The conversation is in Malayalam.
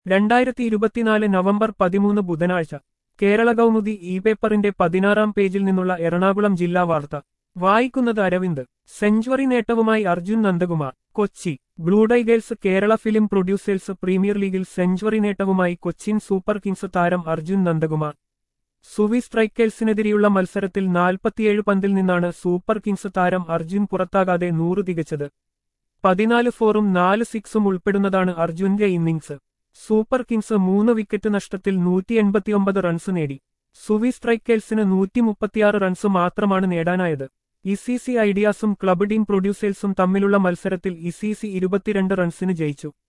രണ്ടായിരത്തി ഇരുപത്തിനാല് നവംബർ പതിമൂന്ന് ബുധനാഴ്ച കേരള കൗമുദി ഇ പേപ്പറിന്റെ പതിനാറാം പേജിൽ നിന്നുള്ള എറണാകുളം ജില്ലാ വാർത്ത വായിക്കുന്നത് അരവിന്ദ് സെഞ്ചുറി നേട്ടവുമായി Arjun Nandakumar Kochi blue tigers Kerala film producers premier ലീഗിൽ സെഞ്ചുറി നേട്ടവുമായി കൊച്ചിൻ സൂപ്പർ കിങ്സ് താരം അർജുൻ നന്ദകുമാർ സുവി സ്ട്രൈക്കേഴ്സിനെതിരെയുള്ള മത്സരത്തിൽ നാൽപ്പത്തിയേഴ് പന്തിൽ നിന്നാണ് സൂപ്പർ കിങ്സ് താരം അർജുൻ പുറത്താകാതെ നൂറ് തികച്ചത് പതിനാല് ഫോറും നാല് സിക്സും ഉൾപ്പെടുന്നതാണ് അർജുന്റെ ഇന്നിംഗ്സ് സൂപ്പർ കിങ്സ് മൂന്ന് വിക്കറ്റ് നഷ്ടത്തിൽ നൂറ്റി എൺപത്തിയൊമ്പത് റൺസ് നേടി സുവി സ്ട്രൈക്കേഴ്സിന് നൂറ്റി മുപ്പത്തിയാറ് റൺസ് മാത്രമാണ് നേടാനായത് ഇസിസി ഐഡിയാസും ക്ലബ് ടീം പ്രൊഡ്യൂസേഴ്സും തമ്മിലുള്ള മത്സരത്തിൽ ഇസിസി ഇരുപത്തിരണ്ട് റൺസിന് ജയിച്ചു